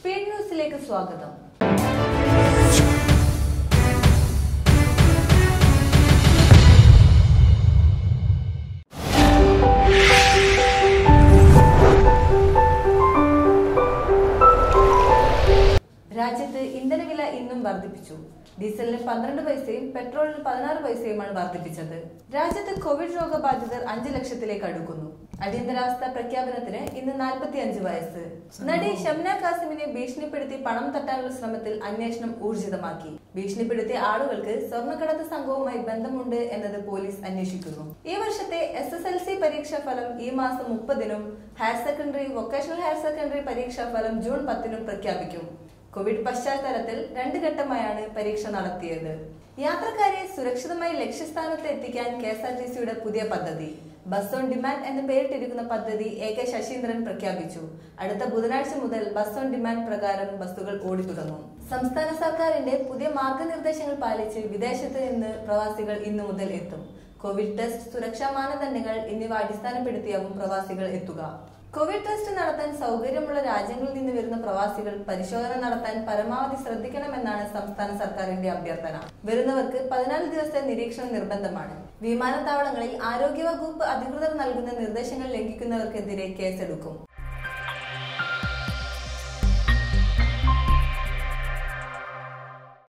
speed ന്യൂസിലേക്ക് സ്വാഗതം രാജ്യത്ത് ഇന്ധനവില ഇന്നും വർദ്ധിപ്പിച്ചു ഡീസലിന് പന്ത്രണ്ട് പൈസയും പെട്രോളിന് പതിനാറ് പൈസയുമാണ് വർദ്ധിപ്പിച്ചത് രാജ്യത്ത് കോവിഡ് രോഗബാധിതർ അഞ്ചു ലക്ഷത്തിലേക്ക് അടുക്കുന്നു അടിയന്തരാവസ്ഥ പ്രഖ്യാപനത്തിന് ഇന്ന് നാൽപ്പത്തി അഞ്ച് വയസ്സ് നടി ഷംന കാസിമിനെ ഭീഷണിപ്പെടുത്തി പണം തട്ടാനുള്ള ശ്രമത്തിൽ അന്വേഷണം ഊർജിതമാക്കി ഭീഷണിപ്പെടുത്തിയ ആളുകൾക്ക് സ്വർണ്ണക്കടത്ത് സംഘവുമായി ബന്ധമുണ്ട് എന്നത് പോലീസ് അന്വേഷിക്കുന്നു ഈ വർഷത്തെ എസ് എസ് എൽ സി പരീക്ഷാ ഫലം ഈ മാസം മുപ്പതിനും higher secondary vocational higher secondary പരീക്ഷാ ഫലം ജൂൺ പത്തിനും പ്രഖ്യാപിക്കും കോവിഡ് പശ്ചാത്തലത്തിൽ രണ്ട് ഘട്ടമായാണ് പരീക്ഷ നടത്തിയത് യാത്രക്കാരെ സുരക്ഷിതമായി ലക്ഷ്യസ്ഥാനത്ത് എത്തിക്കാൻ കെ എസ് ആർ ടി സിയുടെ പുതിയ പദ്ധതി ബസ് ഓൺ ഡിമാൻഡ് എന്ന് പേരിട്ടിരിക്കുന്ന പദ്ധതി എ കെ ശശീന്ദ്രൻ പ്രഖ്യാപിച്ചു അടുത്ത ബുധനാഴ്ച മുതൽ ബസ് ഓൺ ഡിമാൻഡ് പ്രകാരം ബസ്സുകൾ ഓടിത്തുടങ്ങും സംസ്ഥാന സർക്കാരിന്റെ പുതിയ മാർഗനിർദ്ദേശങ്ങൾ പാലിച്ച് വിദേശത്ത് നിന്ന് പ്രവാസികൾ ഇന്നു മുതൽ എത്തും കോവിഡ് ടെസ്റ്റ് സുരക്ഷാ മാനദണ്ഡങ്ങൾ എന്നിവ അടിസ്ഥാനപ്പെടുത്തിയാവും പ്രവാസികൾ എത്തുക കോവിഡ് ടെസ്റ്റ് നടത്താൻ സൗകര്യമുള്ള രാജ്യങ്ങളിൽ നിന്ന് വരുന്ന പ്രവാസികൾ പരിശോധന നടത്താൻ പരമാവധി ശ്രദ്ധിക്കണമെന്നാണ് സംസ്ഥാന സർക്കാരിന്റെ അഭ്യർത്ഥന വരുന്നവർക്ക് പതിനാല് ദിവസത്തെ നിരീക്ഷണം നിർബന്ധമാണ് വിമാനത്താവളങ്ങളിൽ ആരോഗ്യവകുപ്പ് അധികൃതർ നൽകുന്ന നിർദ്ദേശങ്ങൾ ലംഘിക്കുന്നവർക്കെതിരെ കേസെടുക്കും